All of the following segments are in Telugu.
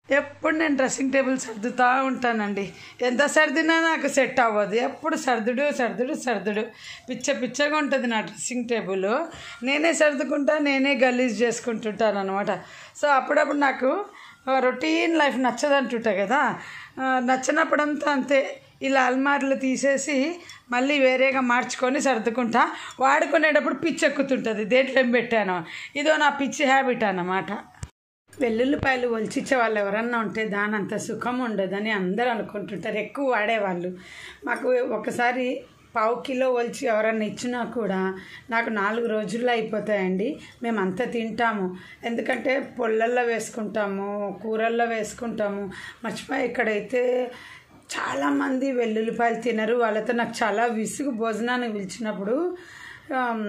ఎప్పుడు నేను డ్రెస్సింగ్ టేబుల్ సర్దుతూ ఉంటానండి ఎంత సర్దినా నాకు సెట్ అవ్వదు ఎప్పుడు సర్దుడు సర్దుడు సర్దుడు పిచ్చ పిచ్చగా ఉంటుంది నా డ్రెస్సింగ్ టేబుల్ నేనే సర్దుకుంటా నేనే గలీజ్ చేసుకుంటుంటాను అనమాట సో అప్పుడప్పుడు నాకు రొటీన్ లైఫ్ నచ్చదంటుంటా కదా ఆ, నచ్చనప్పుడంతా అంతే ఇలా అల్మార్లు తీసేసి మళ్ళీ వేరేగా మార్చుకొని సర్దుకుంటా వాడుకునేటప్పుడు పిచ్చి ఎక్కుతుంటుంది దేంట్లో ఏం పెట్టాను ఇదో నా పిచ్చి హ్యాబిట్ అన్నమాట వెల్లుల్లిపాయలు ఒలిచిచ్చే వాళ్ళు ఎవరన్నా ఉంటే దాని అంత సుఖం ఉండదని అందరూ అనుకుంటుంటారు ఎక్కువ వాడేవాళ్ళు మాకు ఒకసారి పావు కిలో ఒలిచి ఎవరన్నా ఇచ్చినా కూడా నాకు నాలుగు రోజుల్లో అయిపోతాయండి మేము అంత తింటాము ఎందుకంటే పొళ్ళల్లో వేసుకుంటాము కూరల్లో వేసుకుంటాము మర్చిపోయి ఇక్కడైతే చాలామంది వెల్లుల్లిపాయలు తినరు వాళ్ళతో నాకు చాలా విసుగు భోజనానికి పిలిచినప్పుడు ఆమ్,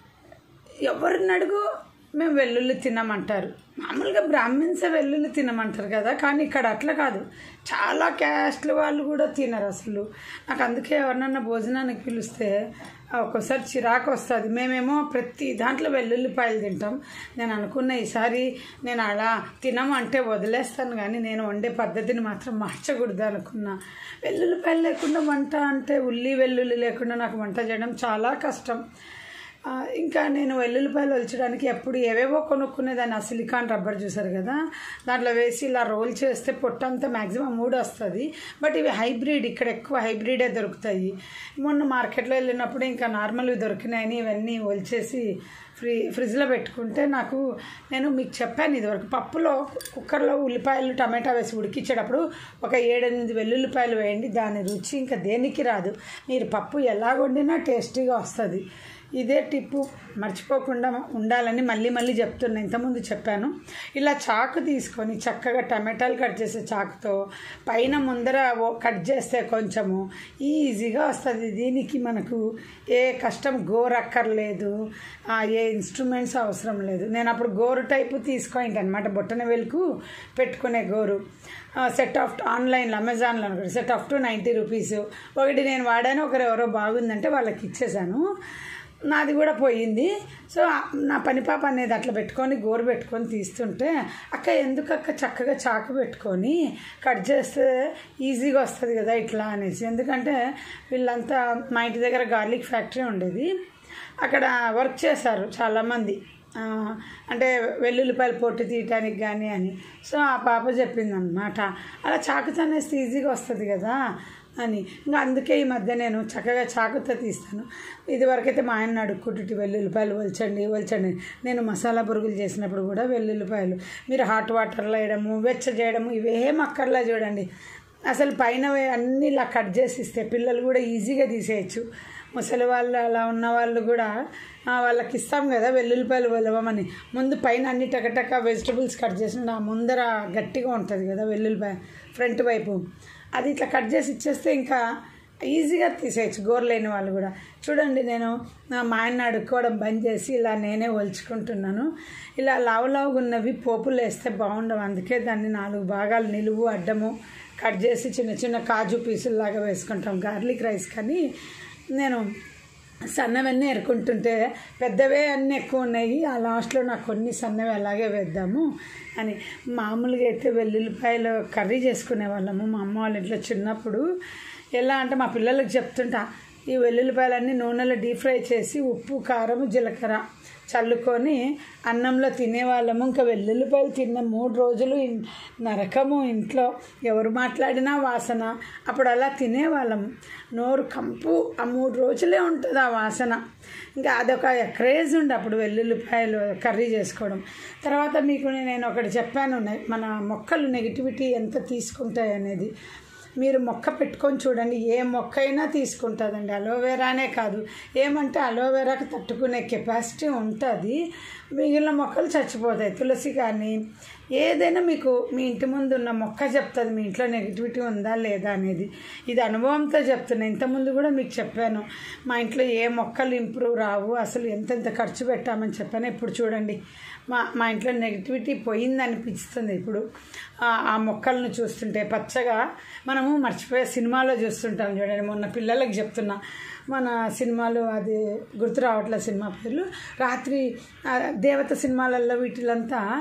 ఎవరిని అడుగు మేము వెల్లుల్లి తినమంటారు మామూలుగా బ్రాహ్మిన్సే వెల్లుల్లి తినమంటారు కదా కానీ ఇక్కడ అట్లా కాదు చాలా క్యాస్ట్ల వాళ్ళు కూడా తినరు అసలు నాకు అందుకే ఎవరినన్నా భోజనానికి పిలిస్తే ఒక్కోసారి చిరాకు వస్తుంది మేమేమో ప్రతి దాంట్లో వెల్లుల్లిపాయలు తింటాం నేను అనుకున్న ఈసారి నేను అలా తినమంటే వదిలేస్తాను కానీ నేను వండే పద్ధతిని మాత్రం మార్చకూడదు అనుకున్నా వెల్లుల్లిపాయలు లేకుండా వంట అంటే ఉల్లి వెల్లుల్లి లేకుండా నాకు వంట చేయడం చాలా కష్టం ఆ, ఇంకా నేను వెల్లుల్లిపాయలు ఒలచడానికి ఎప్పుడు ఏవేవో కొనుక్కునేదాన్ని ఆ సిలికాన్ రబ్బర్ చూసారు కదా దాంట్లో వేసి ఇలా రోల్ చేస్తే పొట్టంతా మ్యాక్సిమం మూడు వస్తుంది బట్ ఇవి హైబ్రిడ్ ఇక్కడ ఎక్కువ హైబ్రిడే దొరుకుతాయి మొన్న మార్కెట్లో వెళ్ళినప్పుడు ఇంకా నార్మల్వి దొరికినాయని ఇవన్నీ ఒలిచేసి ఫ్రీ ఫ్రిడ్జ్లో పెట్టుకుంటే నాకు నేను మీకు చెప్పాను ఇదివరకు పప్పులో కుక్కర్లో ఉల్లిపాయలు టమాటా వేసి ఉడికించేటప్పుడు ఒక ఏడెనిమిది వెల్లుల్లిపాయలు వేయండి దాని రుచి ఇంకా దేనికి రాదు మీరు పప్పు ఎలా వండినా టేస్టీగా వస్తుంది ఇదే టిప్పు మర్చిపోకుండా ఉండాలని మళ్ళీ మళ్ళీ చెప్తున్నా ఇంతకుముందు చెప్పాను ఇలా చాకు తీసుకొని చక్కగా టమాటాలు కట్ చేసే చాకుతో పైన ముందర ఓ కట్ చేస్తే కొంచెము ఈజీగా వస్తుంది దీనికి మనకు ఏ కష్టం గోరక్కర్లేదు ఆ, ఏ ఇన్స్ట్రుమెంట్స్ అవసరం లేదు నేను అప్పుడు గోరు టైపు తీసుకోండి అనమాట బొట్టన వెలుకు పెట్టుకునే గోరు సెట్ ఆఫ్ ఆన్లైన్లో అమెజాన్లో అనుకోండి set of two ninety rupees ఒకటి నేను వాడాను ఒకరు ఎవరో బాగుందంటే వాళ్ళకి ఇచ్చేసాను నాది కూడా పోయింది సో ఆ- నా పని పాప అనేది అట్లా పెట్టుకొని గోరు పెట్టుకొని తీస్తుంటే అక్క ఎందుకు అక్క చక్కగా చాకు పెట్టుకొని కట్ చేస్తే ఈజీగా వస్తుంది కదా ఇట్లా అనేసి ఎందుకంటే వీళ్ళంతా మా ఇంటి దగ్గర గార్లిక్ ఫ్యాక్టరీ ఉండేది అక్కడ వర్క్ చేశారు చాలామంది ఆ, అంటే వెల్లుల్లిపాయలు పొట్టు తీయటానికి కానీ అని సో ఆ పాప చెప్పింది అనమాట అలా చాకుతో అనేస్తే ఈజీగా వస్తుంది కదా అని ఇంకా అందుకే ఈ మధ్య నేను చక్కగా చాకుతో తీస్తాను ఇదివరకైతే మా ఆయన అడుక్కుంటుంటే వెల్లుల్లిపాయలు ఒలచండి ఒలచండి నేను మసాలా పురుగులు చేసినప్పుడు కూడా వెల్లుల్లిపాయలు మీరు హాట్ వాటర్లో వేయడము వెచ్చ చేయడము ఇవేం అక్కర్లా చూడండి అసలు పైన వే- అన్నీ ఇలా కట్ చేసి ఇస్తే పిల్లలు కూడా ఈజీగా తీసేయచ్చు ముసలి వాళ్ళు అలా ఉన్న వాళ్ళు కూడా ఆ, వాళ్ళకి ఇస్తాం కదా వెల్లుల్లిపాయలు వెలవమని ముందు పైన అన్ని టకటక వెజిటబుల్స్ కట్ చేసిన ఆ ముందర గట్టిగా ఉంటుంది కదా వెల్లుల్లిపాయ ఫ్రంట్ వైపు అది ఇట్లా కట్ చేసి ఇచ్చేస్తే ఇంకా ఈజీగా తీసేయచ్చు గోరు లేని వాళ్ళు కూడా చూడండి నేను నా మా ఆయన అడుక్కోవడం బంద్ చేసి ఇలా నేనే ఒలుచుకుంటున్నాను ఇలా లావు లావుగా ఉన్నవి పోపులు వేస్తే బాగుండవు అందుకే దాన్ని నాలుగు భాగాలు నిలువు అడ్డము కట్ చేసి చిన్న చిన్న కాజు పీసుల్లాగా వేసుకుంటాం గార్లిక్ రైస్ కానీ నేను సన్నవన్నీ ఎరుకుంటుంటే పెద్దవే అన్నీ ఎక్కువ ఉన్నాయి ఆ లాస్ట్లో నాకు కొన్ని సన్నవి అలాగే వేద్దాము అని మామూలుగా అయితే వెల్లుల్లిపాయలు కర్రీ చేసుకునే వాళ్ళము మా అమ్మ వాళ్ళ ఇంట్లో చిన్నప్పుడు ఎలా అంటే మా పిల్లలకు చెప్తుంటా ఈ వెల్లుల్లిపాయలన్నీ నూనెలో డీప్ ఫ్రై చేసి ఉప్పు కారం జీలకర్ర చల్లుకొని అన్నంలో తినేవాళ్ళము ఇంకా వెల్లుల్లిపాయలు తిన్న మూడు రోజులు ఇన్- నరకము ఇంట్లో ఎవరు మాట్లాడినా వాసన అప్పుడు అలా తినేవాళ్ళము నోరు కంపు ఆ మూడు రోజులే ఉంటుంది ఆ వాసన ఇంకా అదొక క్రేజ్ ఉండే అప్పుడు వెల్లుల్లిపాయలు కర్రీ చేసుకోవడం తర్వాత మీకు నేను ఒకటి చెప్పాను నె- మన మొక్కలు నెగిటివిటీ ఎంత తీసుకుంటాయి అనేది మీరు మొక్క పెట్టుకొని చూడండి ఏ మొక్క అయినా తీసుకుంటుందండి అలోవెరానే కాదు ఏమంటే అలోవెరాకు తట్టుకునే కెపాసిటీ ఉంటుంది మిగిలిన మొక్కలు చచ్చిపోతాయి తులసి కానీ ఏదైనా మీకు మీ ఇంటి ముందు ఉన్న మొక్క చెప్తుంది మీ ఇంట్లో నెగిటివిటీ ఉందా లేదా అనేది ఇది అనుభవంతో చెప్తున్నా ఇంతకుముందు కూడా మీకు చెప్పాను మా ఇంట్లో ఏ మొక్కలు ఇంప్రూవ్ రావు అసలు ఎంతెంత ఖర్చు పెట్టామని చెప్పాను ఇప్పుడు చూడండి మా మా ఇంట్లో నెగిటివిటీ పోయింది అనిపిస్తుంది ఇప్పుడు ఆ- ఆ మొక్కలను చూస్తుంటే పచ్చగా మనము మర్చిపోయే సినిమాలో చూస్తుంటాం చూడండి మొన్న పిల్లలకు చెప్తున్నా మన సినిమాలు అది గుర్తు రావట్లే సినిమా పేర్లు రాత్రి ఆ, దేవత సినిమాలలో వీటిలంతా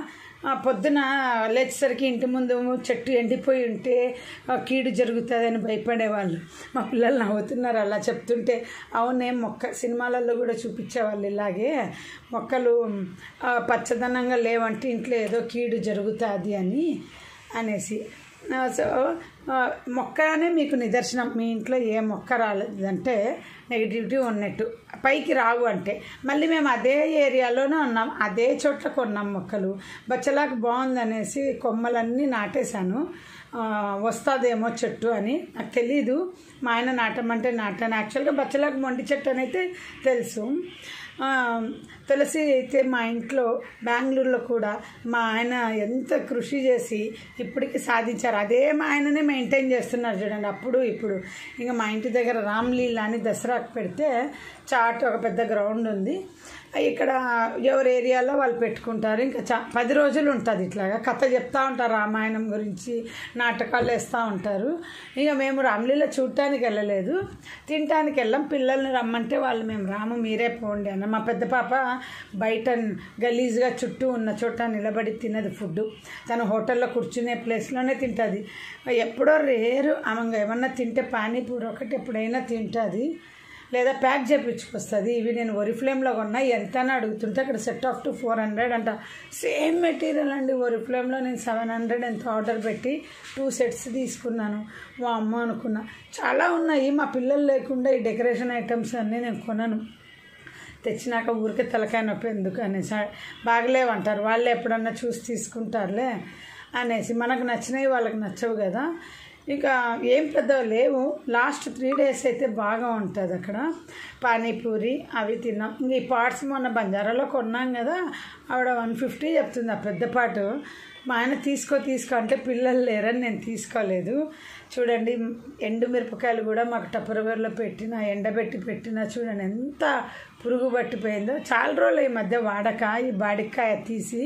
ఆ, పొద్దున లేచేసరికి ఇంటి ముందు చెట్టు ఎండిపోయి ఉంటే ఆ, కీడు జరుగుతుందని భయపడేవాళ్ళు మా పిల్లలు నవ్వుతున్నారు అలా చెప్తుంటే అవునే మొక్క సినిమాలలో కూడా చూపించేవాళ్ళు ఇలాగే మొక్కలు ఆ, పచ్చదనంగా లేవంటే ఇంట్లో ఏదో కీడు జరుగుతుంది అని అనేసి ఆ, సో ఆ, మొక్కనే మీకు నిదర్శనం మీ ఇంట్లో ఏ మొక్క రాలేదంటే నెగిటివిటీ ఉన్నట్టు పైకి రావు అంటే మళ్ళీ మేము అదే ఏరియాలోనే ఉన్నాం అదే చోట్ల కొన్నాం మొక్కలు బచ్చలాకు బాగుందనేసి కొమ్మలన్నీ నాటేశాను ఆ, వస్తుందేమో చెట్టు అని నాకు తెలీదు మా ఆయన నాటమంటే నాటాను యాక్చువల్గా బచ్చలాకు మొండి చెట్టు అని అయితే తెలుసు ఆ, తులసి అయితే మా ఇంట్లో బెంగళూరులో కూడా మా ఆయన ఎంత కృషి చేసి ఇప్పటికి సాధించారు అదే మా ఆయననే మెయింటైన్ చేస్తున్నారు చూడండి అప్పుడు ఇప్పుడు ఇంకా మా ఇంటి దగ్గర రామ్లీలా అని దసరాకు పెడితే చాట్ ఒక పెద్ద గ్రౌండ్ ఉంది ఇక్కడ ఎవరి ఏరియాలో వాళ్ళు పెట్టుకుంటారు ఇంకా చా పది రోజులు ఉంటుంది ఇట్లాగా కథ చెప్తా ఉంటారు రామాయణం గురించి నాటకాలు వేస్తూ ఉంటారు ఇక మేము రామ్లీల చూడటానికి వెళ్ళలేదు తినటానికి వెళ్ళాం పిల్లల్ని రమ్మంటే వాళ్ళు మేము రాము మీరే పోండి అన్న మా పెద్ద పాప బయట గలీజ్గా చుట్టూ ఉన్న చోట నిలబడి తినదు ఫుడ్ తను హోటల్లో కూర్చునే ప్లేస్లోనే తింటుంది ఎప్పుడో రేరు ఆమె ఏమన్నా తింటే పానీపూరి ఒకటి ఎప్పుడైనా తింటుంది లేదా ప్యాక్ చేయించుకొస్తుంది ఇవి నేను ఒరి ఫ్లేమ్లో కొన్నా ఎంత అని అడుగుతుంటే అక్కడ set of two four hundred అంట సేమ్ మెటీరియల్ అండి ఒరి ఫ్లేమ్లో నేను సెవెన్ హండ్రెడ్ ఎంత ఆర్డర్ పెట్టి టూ సెట్స్ తీసుకున్నాను మా అమ్మ అనుకున్నా చాలా ఉన్నాయి మా పిల్లలు లేకుండా ఈ డెకరేషన్ ఐటమ్స్ అన్నీ నేను కొనను తెచ్చినాక ఊరికే తలకాయ నొప్పి ఎందుకు అనేసి బాగలేవంటారు వాళ్ళు ఎప్పుడన్నా చూసి తీసుకుంటారులే అనేసి మనకు నచ్చినవి వాళ్ళకి నచ్చవు కదా ఇంకా ఏం పెద్ద లేవు లాస్ట్ త్రీ డేస్ అయితే బాగా ఉంటుంది అక్కడ పానీపూరి అవి తిన్నాం ఇంక ఈ పార్ట్స్ మొన్న బంజారాలో కొన్నాం కదా ఆవిడ వన్ ఫిఫ్టీ చెప్తుంది ఆ పెద్ద పాటు మా ఆయన తీసుకో తీసుకో అంటే పిల్లలు లేరని నేను తీసుకోలేదు చూడండి ఎండు మిరపకాయలు కూడా మాకు టప్పరవేర్లో పెట్టిన ఎండబెట్టి పెట్టిన చూడండి ఎంత పురుగు పట్టిపోయిందో చాలా రోజులు ఈ మధ్య వాడక ఈ బాడికాయ తీసి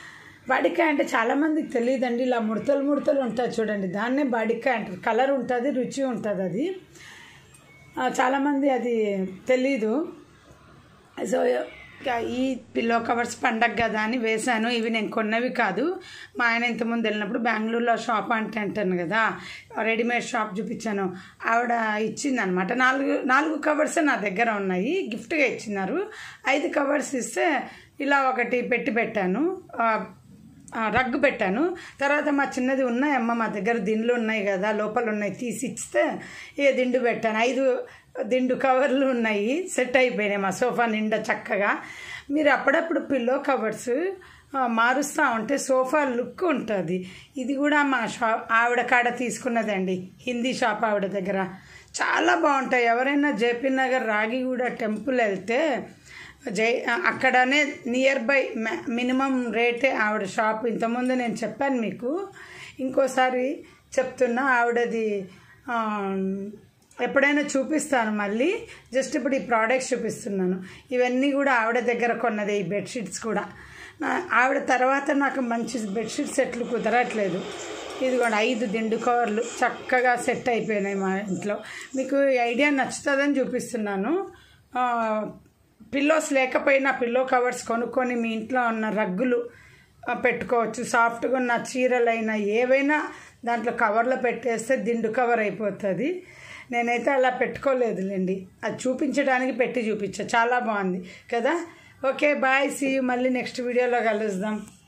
బాడికాయ అంటే చాలామందికి తెలియదండి ఇలా ముడతలు ముడతలు ఉంటాయి చూడండి దాన్నే బాడికాయ అంటారు కలర్ ఉంటుంది రుచి ఉంటుంది అది ఆ, చాలామంది అది తెలీదు సో ఇక ఈ పిల్లో కవర్స్ పండగ కదా అని వేశాను ఇవి నేను కొన్నవి కాదు మా ఆయన ఇంతకుముందు వెళ్ళినప్పుడు బెంగళూరులో షాప్ అంటే అంటాను కదా రెడీమేడ్ షాప్ చూపించాను ఆవిడ ఇచ్చిందనమాట నాలుగు నాలుగు కవర్స్ నా దగ్గర ఉన్నాయి గిఫ్ట్గా ఇచ్చినారు ఐదు కవర్స్ ఇస్తే ఇలా ఒకటి పెట్టి పెట్టాను ఆ, ఆ, రగ్గు పెట్టాను తర్వాత మా చిన్నది ఉన్నాయి అమ్మ మా దగ్గర దిండ్లు ఉన్నాయి కదా లోపల ఉన్నాయి తీసి ఇస్తే ఇక దిండు పెట్టాను ఐదు దిండు కవర్లు ఉన్నాయి సెట్ అయిపోయినాయి మా సోఫా నిండా చక్కగా మీరు అప్పుడప్పుడు పిల్లో కవర్స్ ఆ, మారుస్తూ ఉంటే సోఫా లుక్ ఉంటుంది ఇది కూడా మా షాప్ ఆవిడ కాడ తీసుకున్నదండి హిందీ షాప్ ఆవిడ దగ్గర చాలా బాగుంటాయి ఎవరైనా జేపీ నగర్ రాగిగూడ టెంపుల్ వెళ్తే జై అక్కడనే నియర్ బై మినిమం రేటే ఆవిడ షాప్ ఇంతకుముందు నేను చెప్పాను మీకు ఇంకోసారి చెప్తున్నా ఆవిడది ఆ, ఎప్పుడైనా చూపిస్తాను మళ్ళీ జస్ట్ ఇప్పుడు ఈ ప్రోడక్ట్స్ చూపిస్తున్నాను ఇవన్నీ కూడా ఆవిడ దగ్గర కొన్నదే ఈ బెడ్షీట్స్ కూడా నా- ఆవిడ తర్వాత నాకు మంచి బెడ్షీట్ సెట్లు కుదరట్లేదు ఇది కూడా ఐదు దిండు కవర్లు చక్కగా సెట్ అయిపోయినాయి మా ఇంట్లో మీకు ఈ ఐడియా నచ్చుతుందని చూపిస్తున్నాను ఆ, పిల్లోస్ లేకపోయినా పిల్లో కవర్స్ కొనుక్కొని మీ ఇంట్లో ఉన్న రగ్గులు ఆ, పెట్టుకోవచ్చు సాఫ్ట్గా ఉన్న చీరలైనా ఏవైనా దాంట్లో కవర్లో పెట్టేస్తే దిండు కవర్ అయిపోతుంది నేనైతే అలా పెట్టుకోలేదులేండి అది చూపించడానికి పెట్టి చూపించా చాలా బాగుంది కదా ఓకే బాయ్ సీ మళ్ళీ నెక్స్ట్ వీడియోలో కలుద్దాం